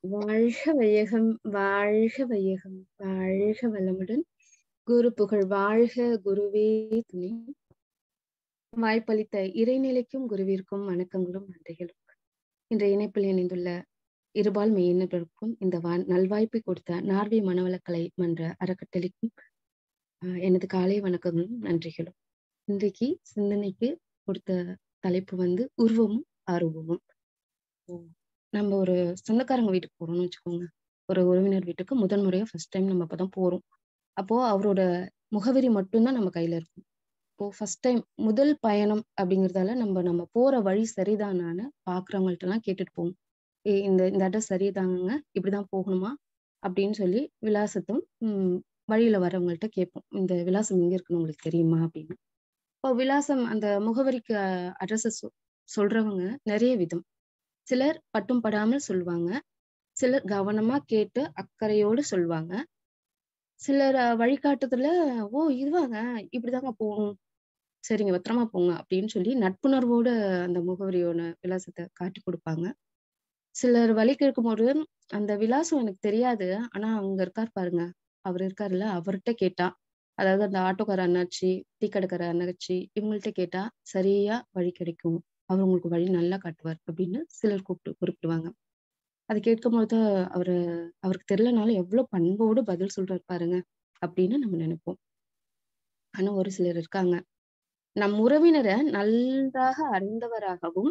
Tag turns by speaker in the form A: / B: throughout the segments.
A: வாழ்க வையகம் வாழ்க வையகம் வாழ்க வளமுடன் குரு புகழ் வாழ்க குருவே துணை வாய்ப்பளித்த இறைநிலைக்கும் குருவிற்கும் வணக்கங்களும் நன்றிகளும் இன்றைய இணைப்பில் இணைந்துள்ள இருபால் மெய்யினருக்கும் இந்த வா நல்வாய்ப்பை கொடுத்த நார்வே மனவளக்கலை மன்ற அறக்கட்டளைக்கும் ஆஹ் எனது காலை வணக்கங்களும் நன்றிகளும் இன்றைக்கு சிந்தனைக்கு கொடுத்த தலைப்பு வந்து உருவமும் அருவமும் நம்ம ஒரு சொந்தக்காரங்க வீட்டுக்கு போறோம்னு வச்சுக்கோங்க ஒரு உறவினர் வீட்டுக்கு முதல் முறையா ஃபர்ஸ்ட் டைம் நம்ம அப்பதான் போறோம் அப்போ அவரோட முகவரி மட்டும்தான் நம்ம கையில இருக்கும் இப்போ ஃபர்ஸ்ட் டைம் முதல் பயணம் அப்படிங்கறதால நம்ம நம்ம போற வழி சரிதானான்னு பாக்குறவங்கள்ட்ட எல்லாம் கேட்டுட்டு போவோம் ஏ இந்த இந்த அட்ரஸ் சரிதாங்க இப்படிதான் போகணுமா அப்படின்னு சொல்லி விலாசத்தும் உம் வழியில வரவங்கள்ட்ட கேட்போம் இந்த விலாசம் எங்க இருக்குன்னு உங்களுக்கு தெரியுமா அப்படின்னு இப்போ விலாசம் அந்த முகவரிக்கு அட்ரஸ் சொல்றவங்க நிறைய விதம் சிலர் பட்டும் படாமல் சொல்லுவாங்க சிலர் கவனமா கேட்டு அக்கறையோடு சொல்லுவாங்க சிலர் வழிகாட்டுதல ஓ இதுவாங்க இப்படிதாங்க போகணும் சரிங்க பத்திரமா போங்க அப்படின்னு சொல்லி நட்புணர்வோட அந்த முகவரியோட விலாசத்தை காட்டி கொடுப்பாங்க சிலர் வழி கேட்கும்போது அந்த விலாசம் எனக்கு தெரியாது ஆனா அங்க இருக்கார் பாருங்க அவர் இருக்காருல்ல அவர்கிட்ட கேட்டா அதாவது அந்த ஆட்டோக்கார அண்ணாச்சி டீ கடைக்கார அண்ணாச்சி இவங்கள்ட்ட கேட்டா சரியா வழி கிடைக்கும் அவர் உங்களுக்கு வழி நல்லா காட்டுவார் அப்படின்னு சிலர் கூப்பிட்டு குறிப்பிடுவாங்க அது கேட்கும்போது அவரு அவருக்கு தெரியலனாலும் எவ்வளவு பண்போடு பதில் சொல்றாரு பாருங்க அப்படின்னு நம்ம நினைப்போம் ஆனா ஒரு சிலர் இருக்காங்க நம் உறவினரை நன்றாக அறிந்தவராகவும்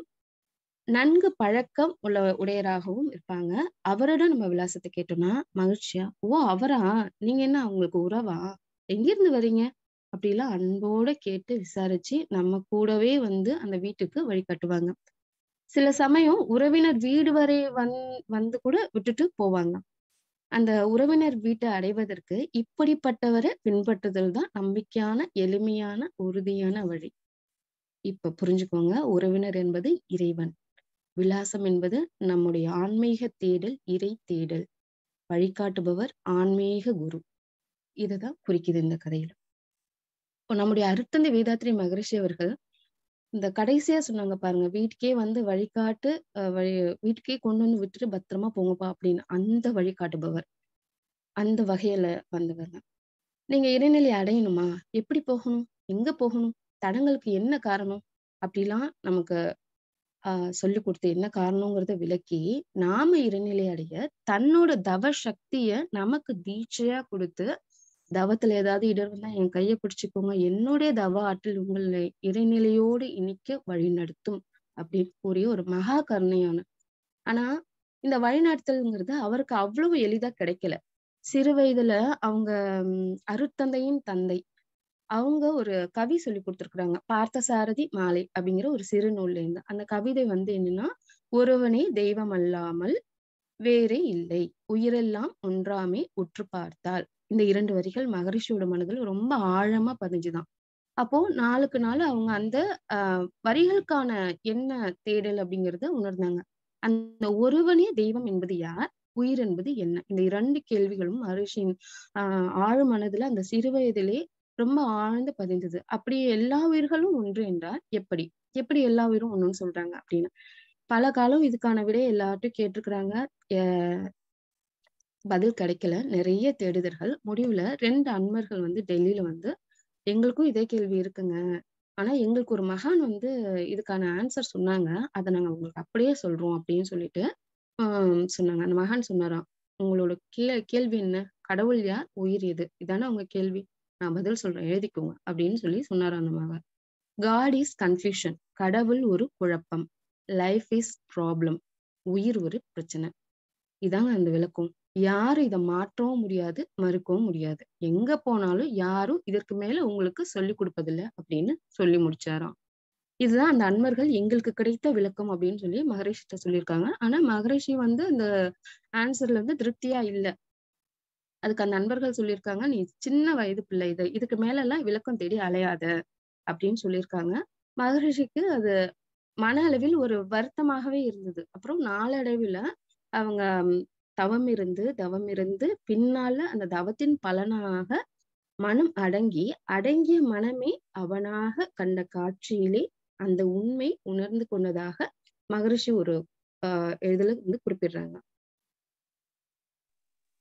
A: நன்கு பழக்கம் உள்ள உடையராகவும் இருப்பாங்க அவரிடம் நம்ம விலாசத்தை கேட்டோம்னா மகிழ்ச்சியா ஓ அவரா நீங்க என்ன அவங்களுக்கு உறவா எங்கிருந்து வரீங்க அப்படிலாம் அன்போட கேட்டு விசாரிச்சு நம்ம கூடவே வந்து அந்த வீட்டுக்கு வழிகாட்டுவாங்க சில சமயம் உறவினர் வீடு வரை வந் வந்து கூட விட்டுட்டு போவாங்க அந்த உறவினர் வீட்டை அடைவதற்கு இப்படிப்பட்டவரை பின்பற்றுதல் தான் நம்பிக்கையான எளிமையான உறுதியான வழி இப்ப புரிஞ்சுக்கோங்க உறவினர் என்பது இறைவன் விலாசம் என்பது நம்முடைய ஆன்மீக தேடல் இறை தேடல் வழிகாட்டுபவர் ஆன்மீக குரு இததான் குறிக்குது இந்த கதையில இப்போ நம்முடைய அருத்தந்தி வேதாத்ரி மகரிஷி அவர்கள் இந்த கடைசியா சொன்னாங்க பாருங்க வீட்டுக்கே வந்து வழிகாட்டு வழி வீட்டுக்கே கொண்டு வந்து விட்டுட்டு பத்திரமா போங்கப்பா அப்படின்னு அந்த வழிகாட்டுபவர் அந்த வகையில வந்தவங்க நீங்க இறைநிலை அடையணுமா எப்படி போகணும் எங்க போகணும் தடங்களுக்கு என்ன காரணம் அப்படிலாம் நமக்கு ஆஹ் சொல்லி கொடுத்து என்ன காரணங்கிறத விளக்கி நாம இறைநிலை அடைய தன்னோட தவ சக்திய நமக்கு தீட்சையா கொடுத்து தவத்துல ஏதாவது இடர் வந்தா என் கையை பிடிச்சுக்கோங்க என்னுடைய தவ ஆற்றல் உங்களை இறைநிலையோடு இணைக்க வழி நடத்தும் அப்படின்னு கூறிய ஒரு மகா கருணையான ஆனா இந்த வழிநடத்தல்ங்கிறது அவருக்கு அவ்வளவு எளிதா கிடைக்கல சிறு வயதுல அவங்க அருத்தந்தையின் தந்தை அவங்க ஒரு கவி சொல்லி கொடுத்துருக்குறாங்க பார்த்தசாரதி மாலை அப்படிங்கிற ஒரு சிறு நூல்ல இருந்து அந்த கவிதை வந்து என்னன்னா ஒருவனே தெய்வம் அல்லாமல் வேறே இல்லை உயிரெல்லாம் ஒன்றாமே உற்று பார்த்தால் இந்த இரண்டு வரிகள் மகரிஷியோட மனதில் ரொம்ப ஆழமா பதிஞ்சுதான் அப்போ நாளுக்கு நாள் அவங்க அந்த ஆஹ் வரிகளுக்கான என்ன தேடல் அப்படிங்கறத உணர்ந்தாங்க அந்த ஒருவனே தெய்வம் என்பது யார் உயிர் என்பது என்ன இந்த இரண்டு கேள்விகளும் மகரிஷியின் ஆஹ் ஆழ மனதுல அந்த சிறு வயதிலே ரொம்ப ஆழ்ந்து பதிந்தது அப்படி எல்லா உயிர்களும் ஒன்று என்றால் எப்படி எப்படி எல்லா உயிரும் ஒண்ணுன்னு சொல்றாங்க அப்படின்னு பல காலம் இதுக்கான விடையை எல்லார்ட்டும் கேட்டிருக்கிறாங்க பதில் கிடைக்கல நிறைய தேடுதல்கள் முடிவுல ரெண்டு அன்பர்கள் வந்து டெல்லியில வந்து எங்களுக்கும் இதே கேள்வி இருக்குங்க ஆனா எங்களுக்கு ஒரு மகான் வந்து இதுக்கான ஆன்சர் சொன்னாங்க அதை நாங்க உங்களுக்கு அப்படியே சொல்றோம் அப்படின்னு சொல்லிட்டு ஆஹ் சொன்னாங்க அந்த மகான் சொன்னாராம் உங்களோட கே கேள்வி என்ன கடவுள் யார் உயிர் எது இதானே உங்க கேள்வி நான் பதில் சொல்றேன் எழுதிக்கோங்க அப்படின்னு சொல்லி சொன்னாராம் அந்த மகான் காட் இஸ் கன்ஃபியூஷன் கடவுள் ஒரு குழப்பம் லைஃப் இஸ் ப்ராப்ளம் உயிர் ஒரு பிரச்சனை இதாங்க அந்த விளக்கம் யாரும் இதை மாற்றவும் முடியாது மறுக்கவும் முடியாது எங்க போனாலும் யாரும் இதற்கு மேல உங்களுக்கு சொல்லி கொடுப்பதில்லை அப்படின்னு சொல்லி முடிச்சாராம் இதுதான் அந்த அன்பர்கள் எங்களுக்கு கிடைத்த விளக்கம் அப்படின்னு சொல்லி மகரிஷிட்ட சொல்லியிருக்காங்க ஆனா மகரிஷி வந்து அந்த ஆன்சர்ல இருந்து திருப்தியா இல்லை அதுக்கு அந்த நண்பர்கள் சொல்லியிருக்காங்க நீ சின்ன வயது பிள்ளை இது இதுக்கு மேல எல்லாம் விளக்கம் தேடி அலையாத அப்படின்னு சொல்லியிருக்காங்க மகரிஷிக்கு அது மன அளவில் ஒரு வருத்தமாகவே இருந்தது அப்புறம் நாளடைவுல அவங்க தவம் இருந்து தவம் இருந்து பின்னால அந்த தவத்தின் பலனாக மனம் அடங்கி அடங்கிய மனமே அவனாக கண்ட காட்சியிலே அந்த உண்மை உணர்ந்து கொண்டதாக மகரிஷி ஒரு ஆஹ் இதுல வந்து குறிப்பிடுறாங்க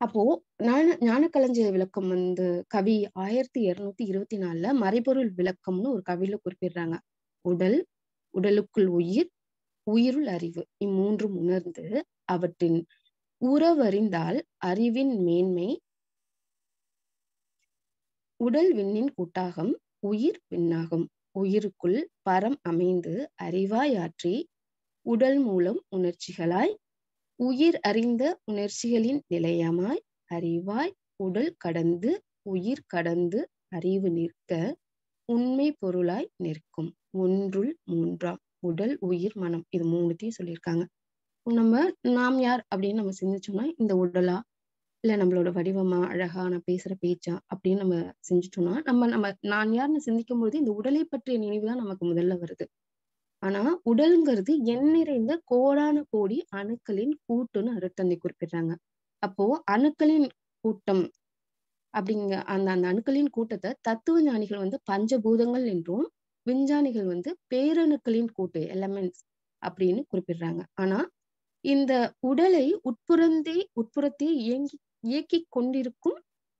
A: அப்போ ஞான ஞானக்களஞ்சிய விளக்கம் வந்து கவி ஆயிரத்தி இருநூத்தி இருபத்தி நாலுல மறைபொருள் விளக்கம்னு ஒரு கவியில குறிப்பிடுறாங்க உடல் உடலுக்குள் உயிர் உயிருள் அறிவு இம்மூன்றும் உணர்ந்து அவற்றின் உறவறிந்தால் அறிவின் மேன்மை உடல் விண்ணின் கூட்டாகம் உயிர் விண்ணாகும் உயிருக்குள் பரம் அமைந்து அறிவாயாற்றி உடல் மூலம் உணர்ச்சிகளாய் உயிர் அறிந்த உணர்ச்சிகளின் நிலையமாய் அறிவாய் உடல் கடந்து உயிர் கடந்து அறிவு நிற்க உண்மை பொருளாய் நிற்கும் ஒன்றுள் மூன்றாம் உடல் உயிர் மனம் இது மூணுத்தையும் சொல்லியிருக்காங்க நம்ம நாம் யார் அப்படின்னு நம்ம சிந்திச்சோம்னா இந்த உடலா இல்ல நம்மளோட வடிவமா அழகா நான் பேசுற பேச்சா அப்படின்னு நம்ம செஞ்சுட்டோம்னா நம்ம நம்ம நான் யாருன்னு சிந்திக்கும் பொழுது இந்த உடலை பற்றிய நினைவு தான் நமக்கு முதல்ல வருது ஆனா உடல்ங்கிறது எண் நிறைந்த கோடான கோடி அணுக்களின் கூட்டுன்னு அருட்தந்தை குறிப்பிடுறாங்க அப்போ அணுக்களின் கூட்டம் அப்படிங்க அந்த அந்த அணுக்களின் கூட்டத்தை தத்துவ ஞானிகள் வந்து பஞ்சபூதங்கள் என்றும் விஞ்ஞானிகள் வந்து பேரணுக்களின் கூட்டு எலமெண்ட்ஸ் அப்படின்னு குறிப்பிடுறாங்க ஆனா இந்த உடலை உட்புறந்தே உட்புறத்தே இயங்கி இயக்கி கொண்டிருக்கும்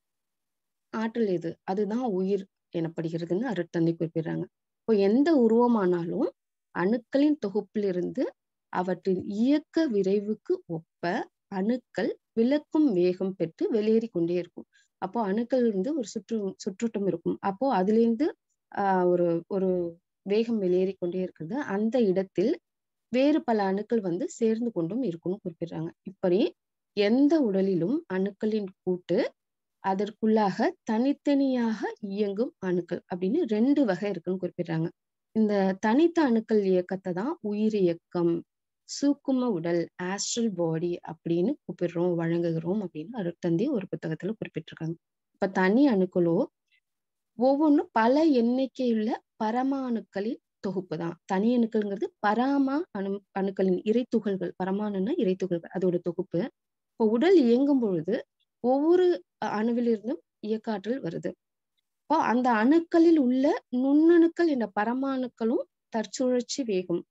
A: ஆற்றல் எது அதுதான் உயிர் எனப்படுகிறதுன்னு அருட்தந்தை குறிப்பிடுறாங்க இப்போ எந்த உருவமானாலும் அணுக்களின் தொகுப்பிலிருந்து அவற்றின் இயக்க விரைவுக்கு ஒப்ப அணுக்கள் விளக்கும் வேகம் பெற்று வெளியேறி கொண்டே இருக்கும் அப்போ அணுக்கள் இருந்து ஒரு சுற்று சுற்றோட்டம் இருக்கும் அப்போ அதுல இருந்து ஆஹ் ஒரு ஒரு வேகம் வெளியேறி கொண்டே இருக்கிறது அந்த இடத்தில் வேறு பல அணுக்கள் வந்து சேர்ந்து கொண்டும் இருக்கும்னு குறிப்பிடுறாங்க இப்படி எந்த உடலிலும் அணுக்களின் கூட்டு அதற்குள்ளாக தனித்தனியாக இயங்கும் அணுக்கள் அப்படின்னு ரெண்டு வகை இருக்குன்னு குறிப்பிடுறாங்க இந்த தனித்த அணுக்கள் இயக்கத்தை தான் உயிர் இயக்கம் சூக்கும உடல் ஆஸ்ட்ரல் பாடி அப்படின்னு கூப்பிடுறோம் வழங்குகிறோம் அப்படின்னு அருட்தந்தி ஒரு புத்தகத்துல குறிப்பிட்டிருக்காங்க இப்ப தனி அணுக்களோ ஒவ்வொன்றும் பல எண்ணிக்கையுள்ள பரமாணுக்களின் தொகுப்பு தான் தனி அணுக்கள்ங்கிறது பராமா அணு அணுக்களின் இறைத்துகள்கள் பரமாணுன்னா இறைத்துகள்கள் அதோட தொகுப்பு இப்போ உடல் இயங்கும் பொழுது ஒவ்வொரு அணுவிலிருந்தும் இயக்காற்றல் வருது இப்போ அந்த அணுக்களில் உள்ள நுண்ணணுக்கள் என்ற பரமாணுக்களும் தற்சுழற்சி வேகம்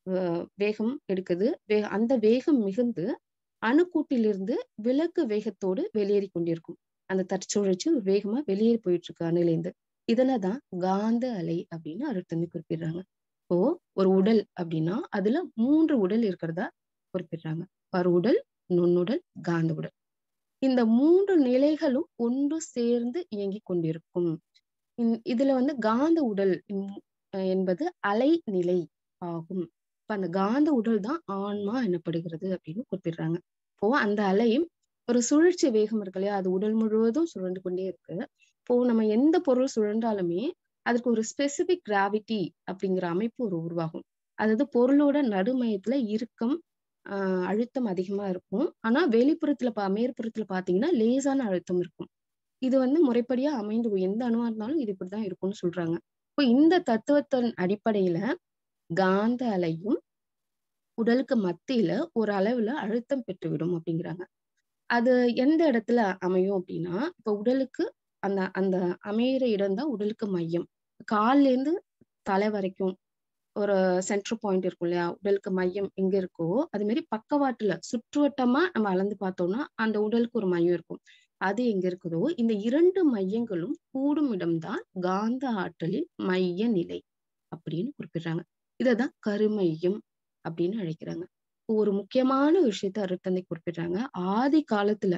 A: வேகம் எடுக்குது வே அந்த வேகம் மிகுந்து அணுக்கூட்டிலிருந்து விளக்கு வேகத்தோடு வெளியேறி கொண்டிருக்கும் அந்த தற்சுழற்சி ஒரு வேகமா வெளியேறி போயிட்டு இருக்கு அணுலேருந்து இதுலதான் காந்த அலை அப்படின்னு அருட்தந்தி குறிப்பிடுறாங்க இப்போ ஒரு உடல் அப்படின்னா அதுல மூன்று உடல் இருக்கிறதா குறிப்பிடுறாங்க பருவுடல் நுண்ணுடல் காந்த உடல் இந்த மூன்று நிலைகளும் ஒன்று சேர்ந்து இயங்கி கொண்டிருக்கும் இதுல வந்து காந்த உடல் என்பது அலை நிலை ஆகும் இப்ப அந்த காந்த உடல் தான் ஆன்மா எனப்படுகிறது அப்படின்னு குறிப்பிடுறாங்க இப்போ அந்த அலை ஒரு சுழற்சி வேகம் இருக்கு இல்லையா அது உடல் முழுவதும் சுழண்டு கொண்டே இருக்கு இப்போ நம்ம எந்த பொருள் சுழன்றாலுமே அதுக்கு ஒரு ஸ்பெசிபிக் கிராவிட்டி அப்படிங்கிற அமைப்பு ஒரு உருவாகும் அதாவது பொருளோட நடுமையத்துல இறுக்கம் ஆஹ் அழுத்தம் அதிகமா இருக்கும் ஆனா வெளிப்புறத்துல பா மேற்புறத்துல பாத்தீங்கன்னா லேசான அழுத்தம் இருக்கும் இது வந்து முறைப்படியா அமைந்து எந்த அணுவா இருந்தாலும் இது இப்படிதான் இருக்கும்னு சொல்றாங்க இப்போ இந்த தத்துவத்தின் அடிப்படையில காந்த அலையும் உடலுக்கு மத்தியில ஒரு அளவுல அழுத்தம் பெற்றுவிடும் அப்படிங்கிறாங்க அது எந்த இடத்துல அமையும் அப்படின்னா இப்ப உடலுக்கு அந்த அந்த அமையிற இடம் தான் உடலுக்கு மையம் கால்ல இருந்து தலை வரைக்கும் ஒரு சென்டர் பாயிண்ட் இருக்கும் இல்லையா உடலுக்கு மையம் எங்க இருக்கோ அது மாதிரி பக்கவாட்டுல சுற்றுவட்டமா நம்ம அளந்து பார்த்தோம்னா அந்த உடலுக்கு ஒரு மையம் இருக்கும் அது எங்க இருக்குதோ இந்த இரண்டு மையங்களும் கூடும் இடம்தான் காந்த ஆற்றலின் மைய நிலை அப்படின்னு குறிப்பிடுறாங்க இததான் கருமையம் அப்படின்னு அழைக்கிறாங்க ஒரு முக்கியமான விஷயத்த அருத்தந்தை குறிப்பிடுறாங்க ஆதி காலத்துல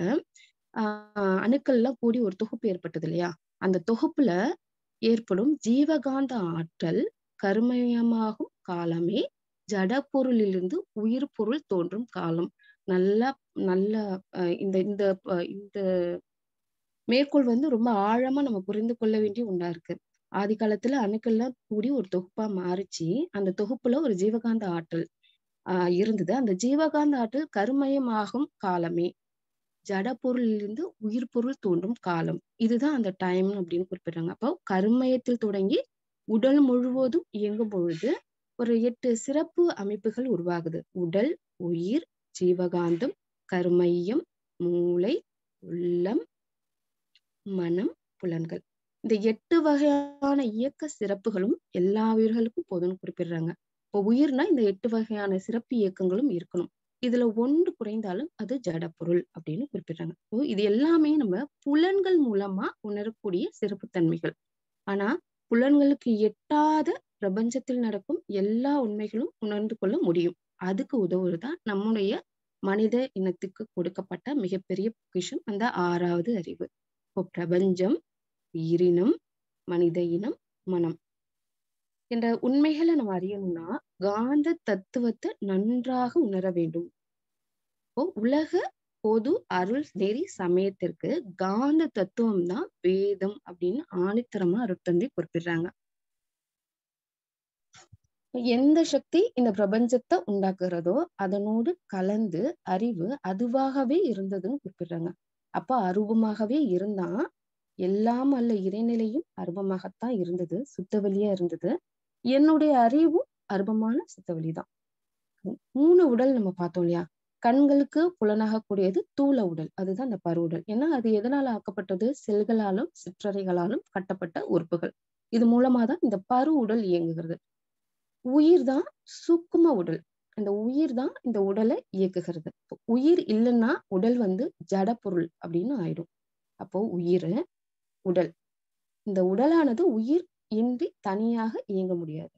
A: ஆஹ் அணுக்கள்லாம் கூடி ஒரு தொகுப்பு ஏற்பட்டது இல்லையா அந்த தொகுப்புல ஏற்படும் ஜீவகாந்த ஆற்றல் கருமயமாகும் காலமே ஜட பொருளிலிருந்து உயிர் பொருள் தோன்றும் காலம் நல்லா நல்ல இந்த இந்த இந்த மேற்கோள் வந்து ரொம்ப ஆழமா நம்ம புரிந்து கொள்ள வேண்டிய ஒன்றா இருக்கு ஆதி காலத்துல அணுக்கள்லாம் கூடி ஒரு தொகுப்பா மாறிச்சு அந்த தொகுப்புல ஒரு ஜீவகாந்த ஆற்றல் ஆஹ் இருந்தது அந்த ஜீவகாந்த ஆற்றல் கருமயமாகும் காலமே ஜட பொருளிலிருந்து உயிர் பொருள் தோன்றும் காலம் இதுதான் அந்த டைம் அப்படின்னு குறிப்பிடுறாங்க அப்போ கருமயத்தில் தொடங்கி உடல் முழுவதும் இயங்கும் பொழுது ஒரு எட்டு சிறப்பு அமைப்புகள் உருவாகுது உடல் உயிர் ஜீவகாந்தம் கருமையம் மூளை உள்ளம் மனம் புலன்கள் இந்த எட்டு வகையான இயக்க சிறப்புகளும் எல்லா உயிர்களுக்கும் போதும்னு குறிப்பிடுறாங்க இப்போ உயிர்னா இந்த எட்டு வகையான சிறப்பு இயக்கங்களும் இருக்கணும் இதுல ஒன்று குறைந்தாலும் அது ஜடப்பொருள் அப்படின்னு குறிப்பிடுறாங்க ஓ இது எல்லாமே நம்ம புலன்கள் மூலமா உணரக்கூடிய சிறப்புத்தன்மைகள் ஆனா புலன்களுக்கு எட்டாத பிரபஞ்சத்தில் நடக்கும் எல்லா உண்மைகளும் உணர்ந்து கொள்ள முடியும் அதுக்கு உதவுறதுதான் நம்முடைய மனித இனத்துக்கு கொடுக்கப்பட்ட மிகப்பெரிய பொக்கிஷம் அந்த ஆறாவது அறிவு இப்போ பிரபஞ்சம் உயிரினம் மனித இனம் மனம் என்ற உண்மைகளை நம்ம அறியணும்னா காந்த தத்துவத்தை நன்றாக உணர வேண்டும் இப்போ உலக பொது அருள் நெறி சமயத்திற்கு காந்த தத்துவம் தான் வேதம் அப்படின்னு ஆணித்தரமா அருட்தந்தை குறிப்பிடுறாங்க எந்த சக்தி இந்த பிரபஞ்சத்தை உண்டாக்குறதோ அதனோடு கலந்து அறிவு அதுவாகவே இருந்ததுன்னு குறிப்பிடுறாங்க அப்ப அரூபமாகவே இருந்தா எல்லாம் அல்ல இறைநிலையும் அருபமாகத்தான் இருந்தது சுத்தவெளியா இருந்தது என்னுடைய அறிவும் அருபமான சுத்தவெளிதான் மூணு உடல் நம்ம பார்த்தோம் இல்லையா கண்களுக்கு புலனாகக்கூடியது தூள உடல் அதுதான் அந்த பரு உடல் ஏன்னா அது எதனால ஆக்கப்பட்டது செல்களாலும் சிற்றறைகளாலும் கட்டப்பட்ட உறுப்புகள் இது மூலமா தான் இந்த பரு உடல் இயங்குகிறது உயிர் தான் சுக்கும உடல் அந்த உயிர் தான் இந்த உடலை இயக்குகிறது உயிர் இல்லைன்னா உடல் வந்து ஜட பொருள் அப்படின்னு ஆயிடும் அப்போ உயிர் உடல் இந்த உடலானது உயிர் இன்றி தனியாக இயங்க முடியாது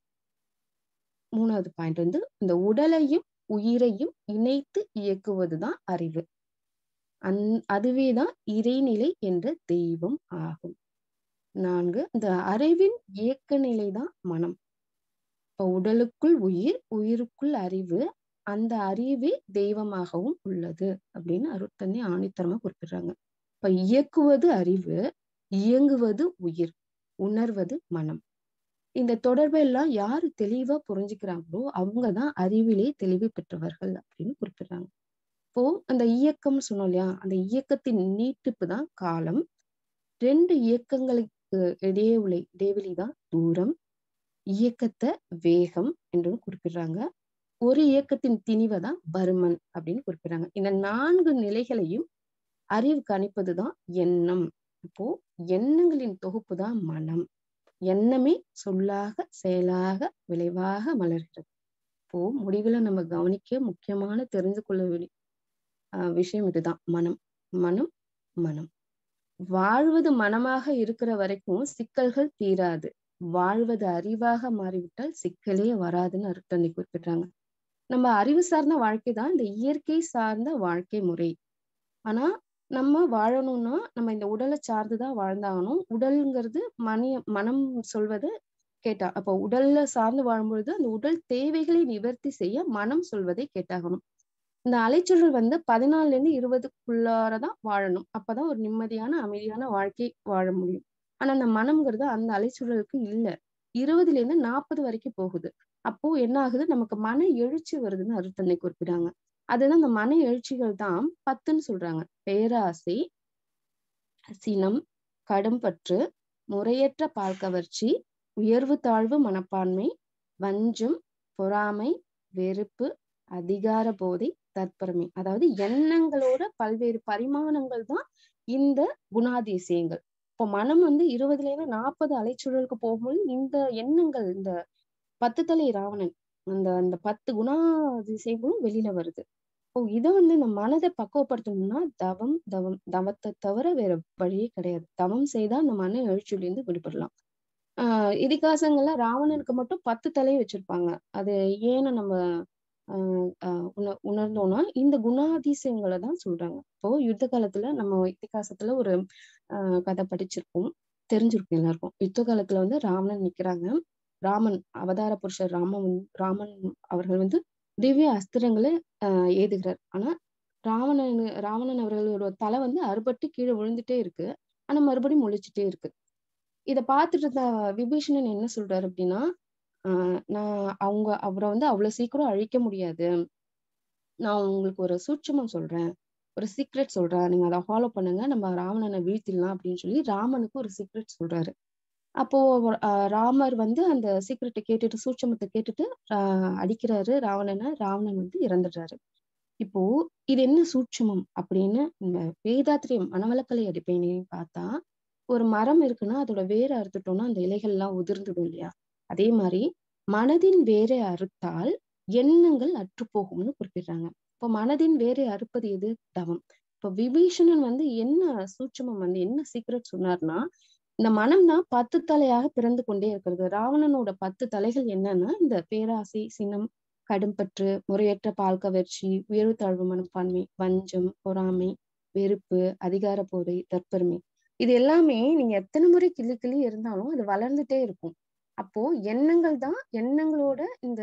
A: மூணாவது பாயிண்ட் வந்து இந்த உடலையும் உயிரையும் இணைத்து இயக்குவதுதான் அறிவு அந் அதுவேதான் இறைநிலை என்ற தெய்வம் ஆகும் நான்கு இந்த அறிவின் இயக்க நிலைதான் மனம் இப்ப உடலுக்குள் உயிர் உயிருக்குள் அறிவு அந்த அறிவே தெய்வமாகவும் உள்ளது அப்படின்னு அருட்தந்தை ஆணித்தரமா குறிப்பிடுறாங்க இப்ப இயக்குவது அறிவு இயங்குவது உயிர் உணர்வது மனம் இந்த தொடர்பை எல்லாம் யாரு தெளிவா புரிஞ்சுக்கிறாங்களோ அவங்கதான் அறிவிலே தெளிவு பெற்றவர்கள் அப்படின்னு குறிப்பிடுறாங்க இப்போ அந்த இயக்கம் சொன்னோம் இல்லையா அந்த இயக்கத்தின் நீட்டிப்பு தான் காலம் ரெண்டு இயக்கங்களுக்கு இடையே உள்ள இடைவெளி தான் தூரம் இயக்கத்தை வேகம் என்று குறிப்பிடுறாங்க ஒரு இயக்கத்தின் திணிவை தான் பருமன் அப்படின்னு குறிப்பிடுறாங்க இந்த நான்கு நிலைகளையும் அறிவு கணிப்பதுதான் எண்ணம் இப்போ எண்ணங்களின் தொகுப்பு தான் மனம் எண்ணமே சொல்லாக செயலாக விளைவாக மலர்கிறது இப்போ முடிவுல நம்ம கவனிக்க முக்கியமான தெரிந்து கொள்ள வேண்டிய ஆஹ் விஷயம் இதுதான் மனம் மனம் மனம் வாழ்வது மனமாக இருக்கிற வரைக்கும் சிக்கல்கள் தீராது வாழ்வது அறிவாக மாறிவிட்டால் சிக்கலே வராதுன்னு அருட்டனை குறிப்பிடுறாங்க நம்ம அறிவு சார்ந்த வாழ்க்கை தான் இந்த இயற்கை சார்ந்த வாழ்க்கை முறை ஆனா நம்ம வாழணும்னா நம்ம இந்த உடலை சார்ந்துதான் வாழ்ந்தாகணும் உடல்ங்கிறது மணிய மனம் சொல்வது கேட்டா அப்போ உடல்ல சார்ந்து வாழும்பொழுது அந்த உடல் தேவைகளை நிவர்த்தி செய்ய மனம் சொல்வதை கேட்டாகணும் இந்த அலைச்சொல்கள் வந்து பதினாலுல இருந்து இருபதுக்குள்ளாரதான் வாழணும் அப்பதான் ஒரு நிம்மதியான அமைதியான வாழ்க்கை வாழ முடியும் ஆனா அந்த மனம்ங்கிறது அந்த அலைச்சூழலுக்கு இல்ல இருபதுல இருந்து நாற்பது வரைக்கும் போகுது அப்போ என்ன ஆகுது நமக்கு மன எழுச்சி வருதுன்னு அருத்தன்னை குறிப்பிடாங்க அதுதான் அந்த மன எழுச்சிகள் தான் பத்துன்னு சொல்றாங்க பேராசை சினம் கடும்பற்று முறையற்ற பால் கவர்ச்சி உயர்வு தாழ்வு மனப்பான்மை வஞ்சம் பொறாமை வெறுப்பு அதிகார போதை தற்பரமை அதாவது எண்ணங்களோட பல்வேறு பரிமாணங்கள் தான் இந்த குணாதிசயங்கள் இப்போ மனம் வந்து இருபதுல இருந்து நாற்பது அலைச்சூழலுக்கு போகும்போது இந்த எண்ணங்கள் இந்த பத்து தலை ராவணன் அந்த அந்த பத்து குணாதிசயங்களும் வெளியில வருது இப்போ இதை வந்து இந்த மனதை பக்குவப்படுத்தணும்னா தவம் தவம் தவத்தை தவிர வேற வழியே கிடையாது தவம் செய்தா அந்த மன எழுச்சியிலிருந்து விடுபடலாம் ஆஹ் இதிகாசங்கள்ல ராவணனுக்கு மட்டும் பத்து தலை வச்சிருப்பாங்க அது ஏன்னு நம்ம ஆஹ் ஆஹ் உண உணர்ந்தோம்னா இந்த குணாதிசயங்களை தான் சொல்றாங்க இப்போ யுத்த காலத்துல நம்ம இதிகாசத்துல ஒரு ஆஹ் கதை படிச்சிருப்போம் தெரிஞ்சிருக்கும் எல்லாருக்கும் யுத்த காலத்துல வந்து ராவணன் நிக்கிறாங்க ராமன் அவதார புருஷர் ராமன் ராமன் அவர்கள் வந்து திவ்ய அஸ்திரங்களை ஆஹ் ஏதுகிறார் ஆனா ராவணன் ராவணன் அவர்களோட தலை வந்து அறுபட்டு கீழே விழுந்துட்டே இருக்கு ஆனா மறுபடியும் முழிச்சுட்டே இருக்கு இத பார்த்துட்டு இருந்த விபீஷணன் என்ன சொல்றாரு அப்படின்னா ஆஹ் நான் அவங்க அவரை வந்து அவ்வளவு சீக்கிரம் அழிக்க முடியாது நான் உங்களுக்கு ஒரு சூட்சமம் சொல்றேன் ஒரு சீக்ரெட் சொல்றேன் நீங்க அதை ஃபாலோ பண்ணுங்க நம்ம ராவணனை வீழ்த்திடலாம் அப்படின்னு சொல்லி ராமனுக்கு ஒரு சீக்ரெட் சொல்றாரு அப்போ ஆஹ் ராமர் வந்து அந்த சீக்ரெட்டை கேட்டுட்டு சூட்சமத்தை கேட்டுட்டு ஆஹ் அடிக்கிறாரு ராவணனை ராவணன் வந்து இறந்துடுறாரு இப்போ இது என்ன சூட்சமம் அப்படின்னு நம்ம வேதாத்திரியம் மனவளக்கலை அடிப்படையிலையும் பார்த்தா ஒரு மரம் இருக்குன்னா அதோட வேரை அறுத்துட்டோம்னா அந்த இலைகள் எல்லாம் உதிர்ந்துடும் இல்லையா அதே மாதிரி மனதின் வேரை அறுத்தால் எண்ணங்கள் அற்று போகும்னு குறிப்பிடுறாங்க இப்போ மனதின் வேரை அறுப்பது எது தவம் இப்போ விபீஷணன் வந்து என்ன சூட்சமம் வந்து என்ன சீக்ரெட் சொன்னார்னா இந்த மனம் தான் பத்து தலையாக பிறந்து கொண்டே இருக்கிறது ராவணனோட பத்து தலைகள் என்னன்னா இந்த பேராசை சினம் கடும்பற்று முறையற்ற பால் கவர்ச்சி உயர்வு தாழ்வு மனப்பான்மை வஞ்சம் பொறாமை வெறுப்பு அதிகார போதை தற்பெருமை இது எல்லாமே நீங்க எத்தனை முறை கிள்ளி கிள்ளி இருந்தாலும் அது வளர்ந்துட்டே இருக்கும் அப்போ எண்ணங்கள் தான் எண்ணங்களோட இந்த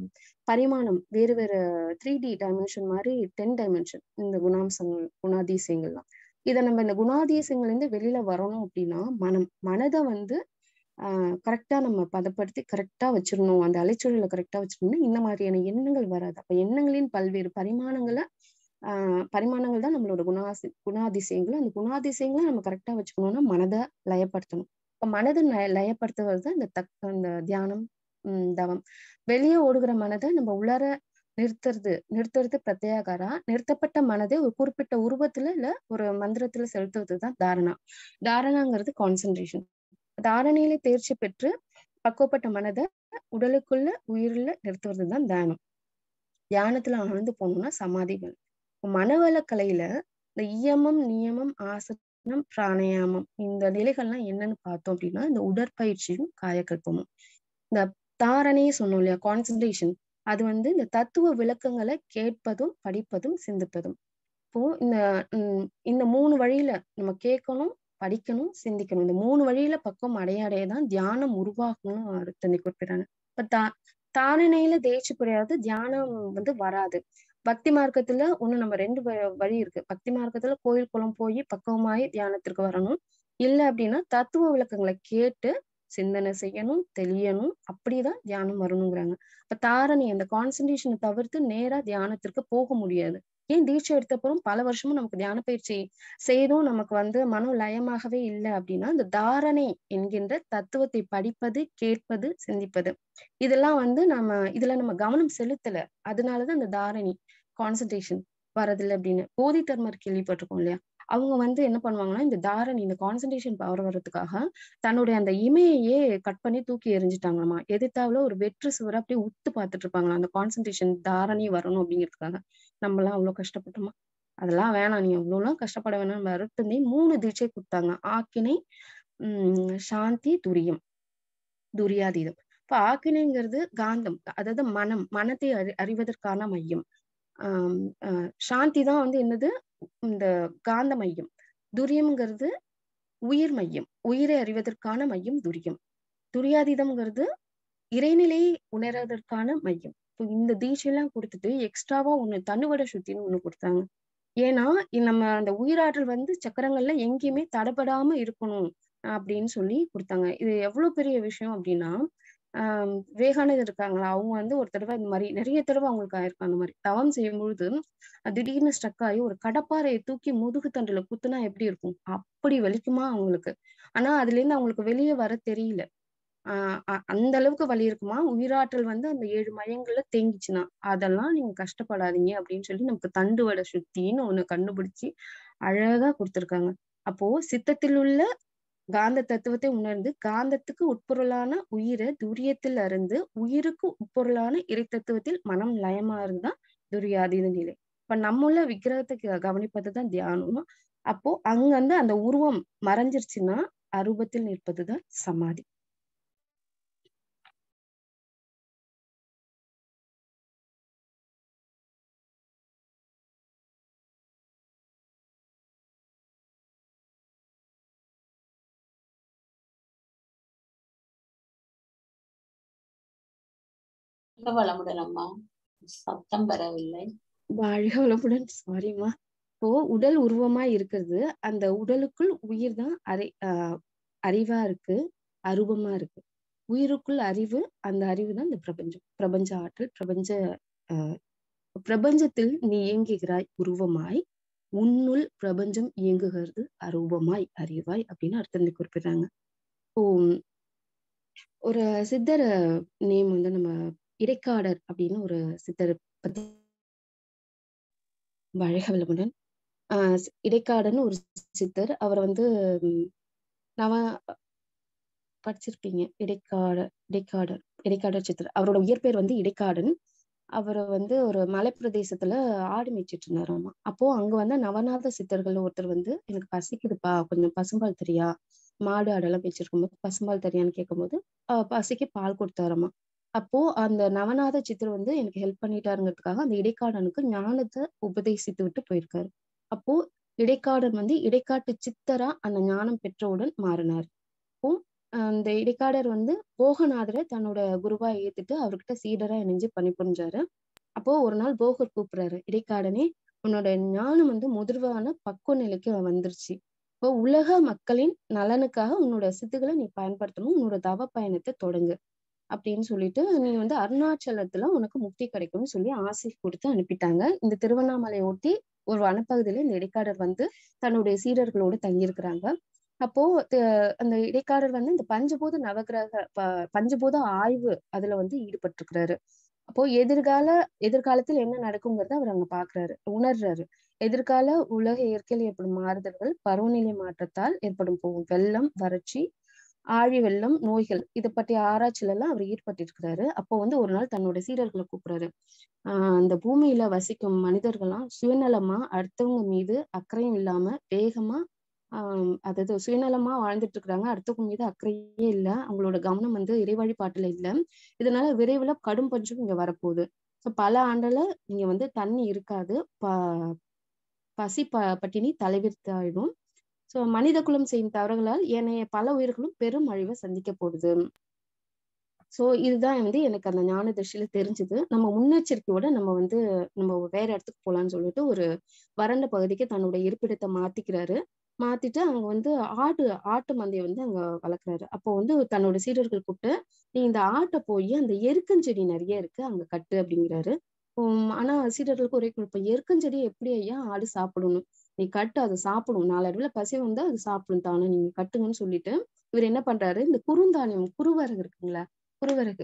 A: பரிமாணம் வேறு வேறு த்ரீ டி டைமென்ஷன் மாதிரி டென் டைமென்ஷன் இந்த குணாம்சங்கள் குணாதிசயங்கள்லாம் இதை நம்ம இந்த குணாதிசயங்கள்ல இருந்து வெளியில வரணும் அப்படின்னா மனம் மனதை வந்து ஆஹ் கரெக்டா நம்ம பதப்படுத்தி கரெக்டா வச்சிடணும் அந்த அலைச்சூழலை கரெக்டா வச்சிருந்தோம்னா இந்த மாதிரியான எண்ணங்கள் வராது அப்ப எண்ணங்களின் பல்வேறு பரிமாணங்களை ஆஹ் பரிமாணங்கள் தான் நம்மளோட குணாசி குணாதிசயங்கள் அந்த குணாதிசயங்களை நம்ம கரெக்டா வச்சுக்கணும்னா மனதை லயப்படுத்தணும் இப்ப மனதை லயப்படுத்துவது தான் இந்த தக் அந்த தியானம் உம் தவம் வெளியே ஓடுகிற மனதை நம்ம உள்ளார நிறுத்துறது நிறுத்துறது பிரத்யாகாரா நிறுத்தப்பட்ட மனதை ஒரு குறிப்பிட்ட உருவத்துல இல்ல ஒரு மந்திரத்துல செலுத்துவது தான் தாரணா தாரணாங்கிறது கான்சென்ட்ரேஷன் தாரணையில தேர்ச்சி பெற்று பக்குவப்பட்ட மனதை உடலுக்குள்ள உயிரில நிறுத்துவது தான் தியானம் தியானத்துல ஆழ்ந்து போனோம்னா சமாதி மனவள கலையில இந்த இயமம் நியமம் ஆசனம் பிராணயாமம் இந்த நிலைகள்லாம் என்னன்னு பார்த்தோம் அப்படின்னா இந்த உடற்பயிற்சியும் காயக்கல்பமும் இந்த தாரணையே சொன்னோம் இல்லையா கான்சன்ட்ரேஷன் அது வந்து இந்த தத்துவ விளக்கங்களை கேட்பதும் படிப்பதும் சிந்திப்பதும் இப்போ இந்த இந்த மூணு வழியில நம்ம கேட்கணும் படிக்கணும் சிந்திக்கணும் இந்த மூணு வழியில பக்கம் அடைய அடையதான் தியானம் உருவாகணும்னு அர்த்தத்தை குறிப்பிடுறாங்க இப்ப தா தாரணையில தேய்ச்சி புரியாது தியானம் வந்து வராது பக்தி மார்க்கத்துல ஒண்ணு நம்ம ரெண்டு வழி இருக்கு பக்தி மார்க்கத்துல கோயில் குளம் போய் பக்குவமாயி தியானத்திற்கு வரணும் இல்ல அப்படின்னா தத்துவ விளக்கங்களை கேட்டு சிந்தனை செய்யணும் தெளியணும் அப்படிதான் தியானம் வரணுங்கிறாங்க இப்ப தாரணி அந்த கான்சன்ட்ரேஷனை தவிர்த்து நேரா தியானத்திற்கு போக முடியாது ஏன் தீட்சை எடுத்தப்பறம் பல வருஷமும் நமக்கு தியான பயிற்சி செய்தும் நமக்கு வந்து மனம் லயமாகவே இல்லை அப்படின்னா இந்த தாரணை என்கின்ற தத்துவத்தை படிப்பது கேட்பது சிந்திப்பது இதெல்லாம் வந்து நம்ம இதுல நம்ம கவனம் செலுத்தல அதனாலதான் இந்த தாரணி கான்சன்ட்ரேஷன் வரதில்லை அப்படின்னு போதி தர்மர் கேள்விப்பட்டிருக்கோம் இல்லையா அவங்க வந்து என்ன பண்ணுவாங்கன்னா இந்த தாரணி இந்த கான்சன்ட்ரேஷன் பவர் வர்றதுக்காக தன்னுடைய அந்த இமையையே கட் பண்ணி தூக்கி எரிஞ்சிட்டாங்களாமா எதிர்த்தாவில ஒரு வெற்று சுவரை அப்படியே உத்து பார்த்துட்டு இருப்பாங்களா அந்த கான்சன்ட்ரேஷன் தாரணி வரணும் அப்படிங்கிறதுக்காக நம்மளாம் அவ்வளவு கஷ்டப்பட்டோமா அதெல்லாம் வேணாம் நீ அவ்வளோலாம் கஷ்டப்பட வேணாம் வருத்தந்தை மூணு தீட்சை கொடுத்தாங்க ஆக்கினை உம் சாந்தி துரியம் துரியாதீதம் இப்ப ஆக்கினைங்கிறது காந்தம் அதாவது மனம் மனத்தை அறி அறிவதற்கான மையம் ஆஹ் சாந்தி தான் வந்து என்னது இந்த காந்த மையம் துரியம்ங்கிறது உயிர் மையம் உயிரை அறிவதற்கான மையம் துரியம் துரியாதீதம்ங்கிறது இறைநிலையை உணர்வதற்கான மையம் இப்போ இந்த தீட்சையெல்லாம் கொடுத்துட்டு எக்ஸ்ட்ராவா ஒண்ணு தன்னுவட சுத்தின்னு ஒண்ணு கொடுத்தாங்க ஏன்னா நம்ம அந்த உயிராற்றல் வந்து சக்கரங்கள்ல எங்கேயுமே தடைபடாம இருக்கணும் அப்படின்னு சொல்லி கொடுத்தாங்க இது எவ்வளவு பெரிய விஷயம் அப்படின்னா ஆஹ் விவேகானந்தர் இருக்காங்களா அவங்க வந்து ஒரு தடவை இந்த மாதிரி நிறைய தடவை அவங்களுக்கு ஆயிருக்கும் அந்த மாதிரி தவம் செய்யும் பொழுது திடீர்னு ஸ்ட்ரக் ஆகி ஒரு கடப்பாறையை தூக்கி முதுகு தண்டுல குத்துனா எப்படி இருக்கும் அப்படி வலிக்குமா அவங்களுக்கு ஆனா அதுல இருந்து அவங்களுக்கு வெளியே வர தெரியல ஆஹ் அந்த அளவுக்கு வலி இருக்குமா உயிராற்றல் வந்து அந்த ஏழு மையங்கள்ல தேங்கிச்சுன்னா அதெல்லாம் நீங்க கஷ்டப்படாதீங்க அப்படின்னு சொல்லி நமக்கு தண்டு வடை சுத்தின்னு ஒண்ணு கண்டுபிடிச்சு அழகா கொடுத்துருக்காங்க அப்போ சித்தத்தில் உள்ள காந்த தத்துவத்தை உணர்ந்து காந்தத்துக்கு உட்பொருளான உயிரை துரியத்தில் அருந்து உயிருக்கு உட்பொருளான இறை தத்துவத்தில் மனம் லயமா இருந்தா துரியாதீன நிலை இப்ப நம்முள்ள விக்கிரகத்தை கவனிப்பதுதான் தியானம் அப்போ அங்க வந்து அந்த உருவம் மறைஞ்சிருச்சுன்னா அரூபத்தில் நிற்பதுதான் சமாதி
B: வளமுடன் அம்மா சத்தம் பெறவில்லை
A: வாழ்க வளமுடன் சாரிம்மா இப்போ உடல் உருவமா இருக்கிறது அந்த உடலுக்குள் உயிர் தான் அறி ஆஹ் அறிவா இருக்கு அரூபமா இருக்கு உயிருக்குள் அறிவு அந்த அறிவு தான் இந்த பிரபஞ்சம் பிரபஞ்ச ஆற்றல் பிரபஞ்ச ஆஹ் பிரபஞ்சத்தில் நீ இயங்குகிறாய் உருவமாய் உன்னுள் பிரபஞ்சம் இயங்குகிறது அரூபமாய் அறிவாய் அப்படின்னு அர்த்தத்தை குறிப்பிடுறாங்க இப்போ ஒரு சித்தர் நேம் வந்து நம்ம இடைக்காடர் அப்படின்னு ஒரு சித்தர் பத்தி வழக வளமுடன் ஆஹ் இடைக்காடன்னு ஒரு சித்தர் அவர் வந்து நவ படிச்சிருப்பீங்க இடைக்காட இடைக்காடர் இடைக்காடர் சித்தர் அவரோட இயற்பெயர் வந்து இடைக்காடன் அவரை வந்து ஒரு மலைப்பிரதேசத்துல ஆடு மேய்ச்சிட்டு இருந்தாராமா அப்போ அங்க வந்து நவநாத சித்தர்கள் ஒருத்தர் வந்து எனக்கு பசிக்குதுப்பா கொஞ்சம் பசும்பால் தெரியா மாடு ஆடெல்லாம் மேய்ச்சிருக்கும் போது பசும்பால் தெரியான்னு கேட்கும்போது ஆஹ் பசிக்கு பால் கொடுத்தாராமா அப்போ அந்த நவநாத சித்தர் வந்து எனக்கு ஹெல்ப் பண்ணிட்டாருங்கிறதுக்காக அந்த இடைக்காடனுக்கு ஞானத்தை உபதேசித்து விட்டு போயிருக்காரு அப்போ இடைக்காடன் வந்து இடைக்காட்டு சித்தரா அந்த ஞானம் பெற்றவுடன் மாறினார் அப்போ அந்த இடைக்காடர் வந்து போகநாதரை தன்னோட குருவா ஏத்துட்டு அவர்கிட்ட சீடரா இணைஞ்சு பணிபுரிஞ்சாரு அப்போ ஒரு நாள் போகர் கூப்பிடுறாரு இடைக்காடனே உன்னோட ஞானம் வந்து முதிர்வான பக்குவ நிலைக்கு வந்துருச்சு இப்போ உலக மக்களின் நலனுக்காக உன்னோட சித்துக்களை நீ பயன்படுத்தணும் உன்னோட தவ பயணத்தை தொடங்கு அப்படின்னு சொல்லிட்டு நீ வந்து அருணாச்சலத்துல உனக்கு முக்தி கிடைக்கும்னு சொல்லி ஆசை கொடுத்து அனுப்பிட்டாங்க இந்த திருவண்ணாமலை ஒட்டி ஒரு வனப்பகுதியில இந்த இடைக்காடர் வந்து தன்னுடைய சீடர்களோடு தங்கியிருக்கிறாங்க அப்போ அந்த இடைக்காடர் வந்து இந்த பஞ்சபூத நவகிரக ப பஞ்சபூத ஆய்வு அதுல வந்து ஈடுபட்டிருக்கிறாரு அப்போ எதிர்கால எதிர்காலத்தில் என்ன நடக்குங்கிறத அவர் அங்க பாக்குறாரு உணர்றாரு எதிர்கால உலக இயற்கையில் ஏற்படும் மாறுதல்கள் பருவநிலை மாற்றத்தால் ஏற்படும் போகும் வெள்ளம் வறட்சி ஆழி வெள்ளம் நோய்கள் இதை பற்றிய ஆராய்ச்சியில எல்லாம் அவர் ஈடுபட்டிருக்கிறாரு அப்போ வந்து ஒரு நாள் தன்னோட சீடர்களை கூப்பிடுறாரு ஆஹ் அந்த பூமியில வசிக்கும் மனிதர்கள்லாம் சுயநலமா அடுத்தவங்க மீது அக்கறையும் இல்லாம வேகமா ஆஹ் அதாவது சுயநலமா வாழ்ந்துட்டு இருக்கிறாங்க அடுத்தவங்க மீது அக்கறையே இல்லை அவங்களோட கவனம் வந்து இறை வழிபாட்டுல இல்லை இதனால விரைவில் கடும் பஞ்சம் இங்க வரப்போகுது ஸோ பல ஆண்டுல இங்க வந்து தண்ணி இருக்காது ப பசி ப பட்டினி தலைவிர்த்தாயிடும் ஸோ மனித குலம் செய்யும் தவறுகளால் ஏனைய பல உயிர்களும் பெரும் அழிவை சந்திக்க போகுது ஸோ இதுதான் வந்து எனக்கு அந்த ஞான திருஷ்டியில தெரிஞ்சது நம்ம முன்னெச்சரிக்கையோட நம்ம வந்து நம்ம வேற இடத்துக்கு போலான்னு சொல்லிட்டு ஒரு வறண்ட பகுதிக்கு தன்னோட இருப்பிடத்தை மாத்திக்கிறாரு மாத்திட்டு அங்க வந்து ஆடு ஆட்டு மந்தையை வந்து அங்க வளர்க்குறாரு அப்போ வந்து தன்னோட சீடர்கள் கூப்பிட்டு நீ இந்த ஆட்டை போய் அந்த எருக்கஞ்செடி நிறைய இருக்கு அங்க கட்டு அப்படிங்கிறாரு ஆனா சீடர்களுக்கு ஒரே குழப்பம் எருக்கஞ்செடி எப்படி ஐயா ஆடு சாப்பிடணும் நீ கட்டு அதை சாப்பிடும் நாளடைவுல பசி வந்தா அது சாப்பிடும் தானே நீங்க கட்டுங்கன்னு சொல்லிட்டு இவர் என்ன பண்றாரு இந்த குறுந்தானியம் குறுவரகு இருக்குங்களா குறுவரகு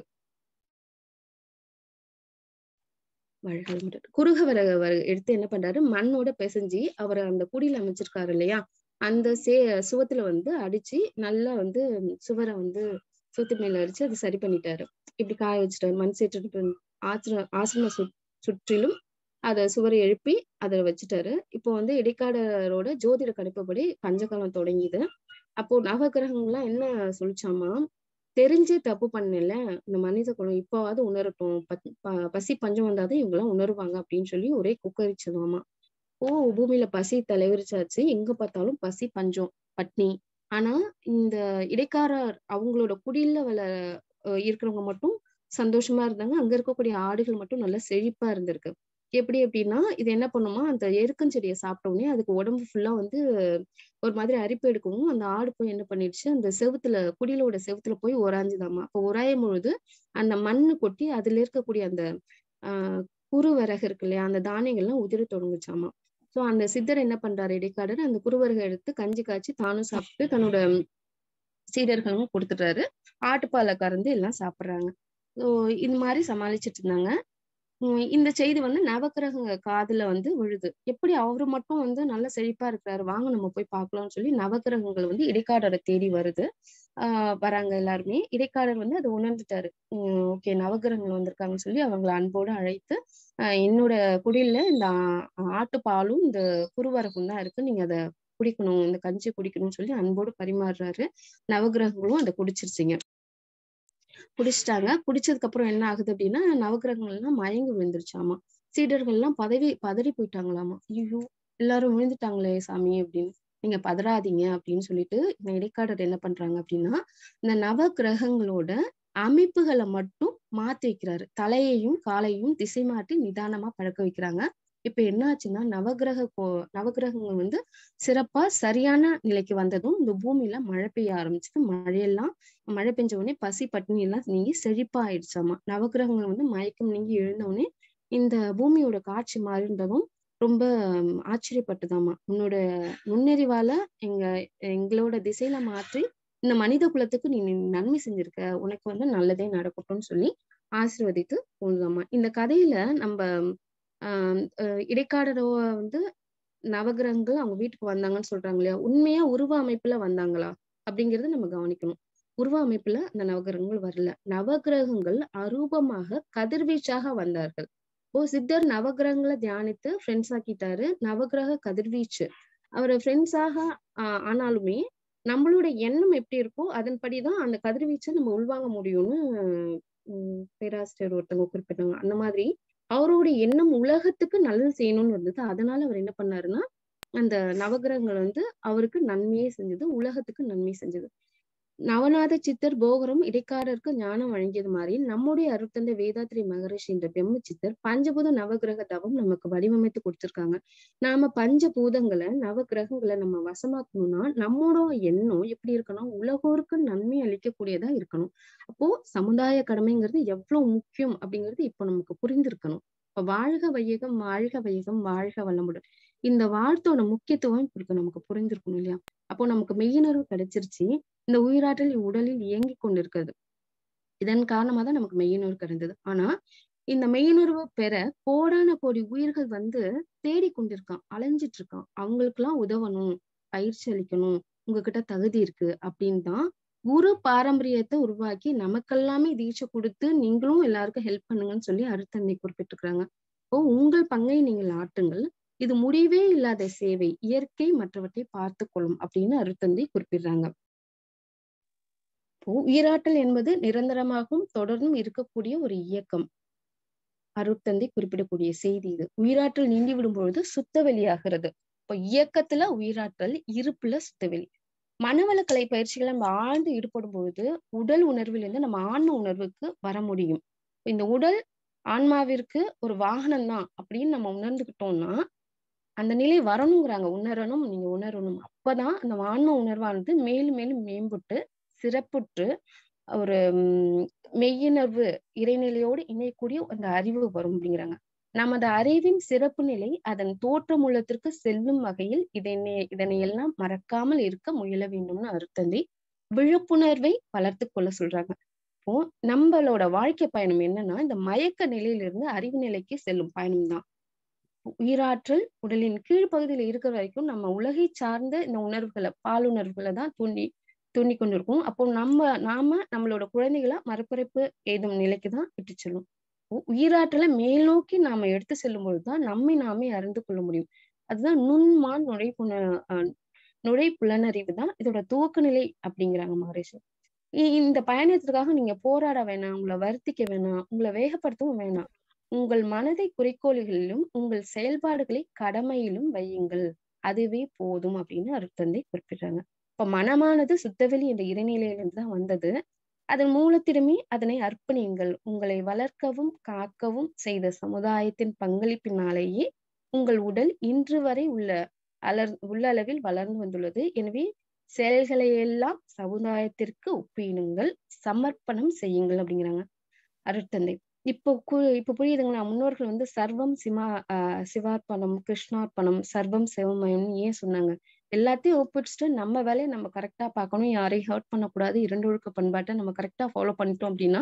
A: குறுக வரகு எடுத்து என்ன பண்றாரு மண்ணோட பிசைஞ்சு அவர் அந்த குடியில அமைச்சிருக்காரு இல்லையா அந்த சே சுவத்துல வந்து அடிச்சு நல்லா வந்து சுவரை வந்து சுத்து மேல அடிச்சு அதை சரி பண்ணிட்டாரு இப்படி காய வச்சுட்டாரு மண் சேற்று ஆசிர ஆசிரம சு சுற்றிலும் அதை சுவரை எழுப்பி அதை வச்சுட்டாரு இப்போ வந்து இடைக்காடரோட ஜோதிட கணிப்புப்படி பஞ்சகாலம் தொடங்கிது அப்போ நவகிரகங்கள்லாம் என்ன சொல்லிச்சாமா தெரிஞ்சு தப்பு பண்ணல இந்த மனித குலம் இப்போவாது உணரட்டும் பசி பஞ்சம் வந்தாதான் இவங்கெல்லாம் உணருவாங்க அப்படின்னு சொல்லி ஒரே குக்கரிச்சதாமா ஓ பூமியில பசி தலைவிரிச்சாச்சு எங்க பார்த்தாலும் பசி பஞ்சம் பட்னி ஆனா இந்த இடைக்காரர் அவங்களோட குடியில வள இருக்கிறவங்க மட்டும் சந்தோஷமா இருந்தாங்க அங்க இருக்கக்கூடிய ஆடுகள் மட்டும் நல்லா செழிப்பா இருந்திருக்கு எப்படி எப்படின்னா இது என்ன பண்ணுமா அந்த எருக்கஞ்செடியை சாப்பிட்டோடனே அதுக்கு உடம்பு ஃபுல்லா வந்து ஒரு மாதிரி அரிப்பு எடுக்கவும் அந்த ஆடு போய் என்ன பண்ணிடுச்சு அந்த செவுத்துல குடிலோட செவுத்துல போய் உராஞ்சுதாமா அப்போ உராயும் பொழுது அந்த மண்ணு கொட்டி அதுல இருக்கக்கூடிய அந்த ஆஹ் குறு விறகு இருக்கு இல்லையா அந்த தானியங்கள்லாம் உதிர தொடங்குச்சாமா சோ அந்த சித்தர் என்ன பண்றாரு இடைக்காடர் அந்த குறுவரகை எடுத்து கஞ்சி காய்ச்சி தானும் சாப்பிட்டு தன்னோட சீடர்களும் கொடுத்துட்டாரு ஆட்டுப்பாலை கறந்து எல்லாம் சாப்பிடுறாங்க ஸோ இது மாதிரி சமாளிச்சுட்டு இருந்தாங்க இந்த செய்தி வந்து நவக்கிரக காதுல வந்து விழுது எப்படி அவரு மட்டும் வந்து நல்ல செழிப்பா இருக்கிறாரு வாங்க நம்ம போய் பார்க்கலாம்னு சொல்லி நவக்கிரகங்கள் வந்து இடைக்காடரை தேடி வருது ஆஹ் வராங்க எல்லாருமே இடைக்காடர் வந்து அதை உணர்ந்துட்டாரு ஓகே நவகிரகங்கள் வந்திருக்காங்கன்னு சொல்லி அவங்கள அன்போடு அழைத்து ஆஹ் என்னோட குடியில இந்த ஆட்டுப்பாலும் இந்த குருவரகும் தான் இருக்கு நீங்க அதை குடிக்கணும் இந்த கஞ்சி குடிக்கணும்னு சொல்லி அன்போடு பரிமாறுறாரு நவகிரகங்களும் அதை குடிச்சிருச்சுங்க குடிச்சிட்டாங்க குடிச்சதுக்கு அப்புறம் என்ன ஆகுது அப்படின்னா நவகிரகங்கள் எல்லாம் மயங்கி விழுந்துருச்சாமா சீடர்கள் எல்லாம் பதவி பதறி போயிட்டாங்களாமா ஐயோ எல்லாரும் விழுந்துட்டாங்களே சாமி அப்படின்னு நீங்க பதறாதீங்க அப்படின்னு சொல்லிட்டு இந்த இடைக்காடர் என்ன பண்றாங்க அப்படின்னா இந்த நவ கிரகங்களோட அமைப்புகளை மட்டும் மாத்தி வைக்கிறாரு தலையையும் காலையும் திசை மாற்றி நிதானமா பழக்க வைக்கிறாங்க இப்ப என்ன ஆச்சுன்னா நவகிரக கோ நவகிரகங்கள் வந்து சிறப்பா சரியான நிலைக்கு வந்ததும் இந்த பூமியில மழை பெய்ய ஆரம்பிச்சது மழையெல்லாம் மழை பெஞ்ச உடனே பசி பட்டினி எல்லாம் நீங்கி செழிப்பா ஆயிடுச்சாமா நவகிரகங்கள் வந்து மயக்கம் நீங்கி எழுந்தவுடனே இந்த பூமியோட காட்சி மாறின்றதும் ரொம்ப ஆச்சரியப்பட்டதாமா உன்னோட நுண்ணறிவால எங்க எங்களோட திசையில மாற்றி இந்த மனித குலத்துக்கு நீ நன்மை செஞ்சிருக்க உனக்கு வந்து நல்லதே நடக்கட்டும்னு சொல்லி ஆசிர்வதித்து போகுதாமா இந்த கதையில நம்ம ஆஹ் இடைக்காடரோ வந்து நவகிரகங்கள் அவங்க வீட்டுக்கு வந்தாங்கன்னு சொல்றாங்க இல்லையா உண்மையா உருவ அமைப்புல வந்தாங்களா அப்படிங்கறத நம்ம கவனிக்கணும் உருவ அமைப்புல அந்த நவகிரகங்கள் வரல நவகிரகங்கள் அரூபமாக கதிர்வீச்சாக வந்தார்கள் ஓ சித்தர் நவகிரகங்களை தியானித்து ஃப்ரெண்ட்ஸ் ஆக்கிட்டாரு நவகிரக கதிர்வீச்சு அவர் ஃப்ரெண்ட்ஸாக ஆஹ் ஆனாலுமே நம்மளோட எண்ணம் எப்படி இருக்கோ அதன்படிதான் அந்த கதிர்வீச்சை நம்ம உள்வாங்க முடியும்னு உம் பேராசிரியர் ஒருத்தவங்க குறிப்பிட்டாங்க அந்த மாதிரி அவரோட எண்ணம் உலகத்துக்கு நல்லது செய்யணும்னு இருந்தது அதனால அவர் என்ன பண்ணாருன்னா அந்த நவகிரகங்கள் வந்து அவருக்கு நன்மையே செஞ்சது உலகத்துக்கு நன்மை செஞ்சது நவநாத சித்தர் போகரும் இடைக்காரருக்கு ஞானம் வழங்கியது மாதிரி நம்முடைய அருத்தந்தை வேதாத்ரி மகரிஷி என்ற பெம்ம சித்தர் பஞ்சபூத நவகிரக தவம் நமக்கு வடிவமைத்து கொடுத்திருக்காங்க நாம பஞ்சபூதங்களை நவகிரகங்களை நம்ம வசமாக்கணும்னா நம்மளோட எண்ணம் எப்படி இருக்கணும் உலகோருக்கு நன்மை அளிக்கக்கூடியதா இருக்கணும் அப்போ சமுதாய கடமைங்கிறது எவ்வளவு முக்கியம் அப்படிங்கிறது இப்போ நமக்கு புரிந்திருக்கணும் இப்ப வாழ்க வையகம் வாழ்க வையகம் வாழ்க வளமுடன் இந்த வாழ்த்தோட முக்கியத்துவம் இப்ப நமக்கு புரிஞ்சிருக்கணும் இல்லையா அப்போ நமக்கு மெய்யுணர்வு கிடைச்சிருச்சு இந்த உயிராற்றல் உடலில் இயங்கி கொண்டிருக்கிறது இதன் காரணமா தான் நமக்கு மெய்யுணர்வு கிடைந்தது ஆனா இந்த மெய்யுணர்வு பெற கோடான கோடி உயிர்கள் வந்து தேடிக்கொண்டிருக்கான் அலைஞ்சிட்டு இருக்கான் அவங்களுக்கு எல்லாம் உதவணும் பயிற்சி அளிக்கணும் உங்ககிட்ட தகுதி இருக்கு அப்படின்னு தான் குரு பாரம்பரியத்தை உருவாக்கி நமக்கெல்லாமே தீட்சை கொடுத்து நீங்களும் எல்லாருக்கும் ஹெல்ப் பண்ணுங்கன்னு சொல்லி அருத்தந்தை குறிப்பிட்டிருக்கிறாங்க இப்போ உங்கள் பங்கை நீங்கள் ஆற்றுங்கள் இது முடிவே இல்லாத சேவை இயற்கை மற்றவற்றை பார்த்து கொள்ளும் அப்படின்னு அருத்தந்தை குறிப்பிடுறாங்க இப்போ உயிராற்றல் என்பது நிரந்தரமாகவும் தொடர்ந்தும் இருக்கக்கூடிய ஒரு இயக்கம் அருத்தந்தை குறிப்பிடக்கூடிய செய்தி இது உயிராற்றல் நீங்கி விடும் பொழுது சுத்த வெளியாகிறது இப்போ இயக்கத்துல உயிராற்றல் இருப்புல சுத்தவெளி மனவளக்கலை பயிற்சிகளை நம்ம ஆழ்ந்து ஈடுபடும் பொழுது உடல் உணர்விலிருந்து நம்ம ஆன்ம உணர்வுக்கு வர முடியும் இந்த உடல் ஆன்மாவிற்கு ஒரு வாகனம் தான் அப்படின்னு நம்ம உணர்ந்துக்கிட்டோம்னா அந்த நிலை வரணுங்கிறாங்க உணரணும் நீங்க உணரணும் அப்பதான் அந்த ஆன்ம உணர்வானது மேலும் மேலும் மேம்பட்டு சிறப்புற்று ஒரு மெய்யுணர்வு இறைநிலையோடு இணையக்கூடிய அந்த அறிவு வரும் அப்படிங்கிறாங்க நமது அறிவின் சிறப்பு நிலை அதன் தோற்றமுள்ளத்திற்கு செல்லும் வகையில் இதனை இதனை எல்லாம் மறக்காமல் இருக்க முயல வேண்டும்னு அர்த்தந்தி விழிப்புணர்வை வளர்த்து கொள்ள சொல்றாங்க இப்போ நம்மளோட வாழ்க்கை பயணம் என்னன்னா இந்த மயக்க நிலையிலிருந்து அறிவு நிலைக்கு செல்லும் பயணம் தான் உயிராற்றல் உடலின் கீழ்ப்பகுதியில இருக்கிற வரைக்கும் நம்ம உலகை சார்ந்த இந்த உணர்வுகளை பாலுணர்வுகளை தான் தூண்டி தூண்டி கொண்டிருக்கும் அப்போ நம்ம நாம நம்மளோட குழந்தைகளை மறுபிறப்பு ஏதும் நிலைக்கு தான் இட்டு செல்லும் உயிராற்றலை மேல் நோக்கி நாம எடுத்து செல்லும் பொழுதுதான் நம்மை நாமே அறிந்து கொள்ள முடியும் அதுதான் நுண்மான் நுழை புன நுழை புலனறிவு தான் இதோட துவக்க நிலை அப்படிங்கிறாங்க மகரேஷ் இந்த பயணத்திற்காக நீங்க போராட வேணாம் உங்களை வருத்திக்க வேணாம் உங்களை வேகப்படுத்தவும் வேணாம் உங்கள் மனதை குறிக்கோள்களிலும் உங்கள் செயல்பாடுகளை கடமையிலும் வையுங்கள் அதுவே போதும் அப்படின்னு அருத்தந்தை குறிப்பிடுறாங்க இப்ப மனமானது சுத்தவெளி என்ற இறைநிலையிலிருந்து தான் வந்தது அதன் மூலத்திடமே அதனை அர்ப்பணியுங்கள் உங்களை வளர்க்கவும் காக்கவும் செய்த சமுதாயத்தின் பங்களிப்பினாலேயே உங்கள் உடல் இன்று வரை உள்ள அலர் உள்ளளவில் வளர்ந்து வந்துள்ளது எனவே செயல்களை எல்லாம் சமுதாயத்திற்கு ஒப்பிடுங்கள் சமர்ப்பணம் செய்யுங்கள் அப்படிங்கிறாங்க அருட்தந்தை இப்போ இப்ப புரியுதுங்களா முன்னோர்கள் வந்து சர்வம் சிமா ஆஹ் சிவார்ப்பணம் கிருஷ்ணார்ப்பணம் சர்வம் சிவமயம்னு ஏன் சொன்னாங்க எல்லாத்தையும் ஒப்பிச்சுட்டு நம்ம வேலையை நம்ம கரெக்டா பார்க்கணும் யாரையும் ஹர்ட் பண்ணக்கூடாது இரண்டு ஒழுக்க பண்பாட்டை நம்ம கரெக்டா ஃபாலோ பண்ணிட்டோம் அப்படின்னா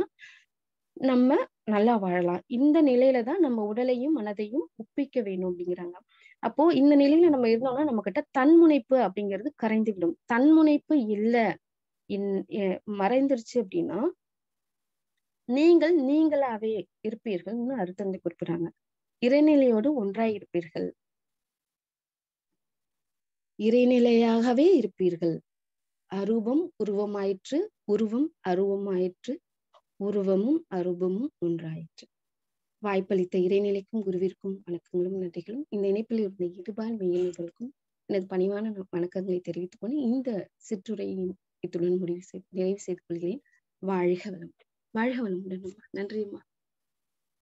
A: நம்ம நல்லா வாழலாம் இந்த நிலையில தான் நம்ம உடலையும் மனதையும் ஒப்பிக்க வேணும் அப்படிங்கிறாங்க அப்போ இந்த நிலையில நம்ம இருந்தோம்னா நம்ம கிட்ட தன்முனைப்பு அப்படிங்கிறது கரைந்து விடும் தன்முனைப்பு இல்ல இன் மறைந்துருச்சு அப்படின்னா நீங்கள் நீங்களாவே இருப்பீர்கள்னு அர்த்தத்தை குறிப்பிடுறாங்க இறைநிலையோடு ஒன்றாய் இருப்பீர்கள் இறைநிலையாகவே இருப்பீர்கள் அரூபம் உருவமாயிற்று உருவம் அருவமாயிற்று உருவமும் அரூபமும் ஒன்றாயிற்று வாய்ப்பளித்த இறைநிலைக்கும் குருவிற்கும் வணக்கங்களும் நன்றிகளும் இந்த இணைப்பில் இருந்த இருபால் மெய்யல்களுக்கும் எனது பணிவான வணக்கங்களை தெரிவித்துக் கொண்டு இந்த சிற்றுரையின் இத்துடன் முடிவு செய்து நிறைவு செய்து கொள்கிறேன் வாழ்க வளம் வாழ்க வளமுடன் நன்றிம்மா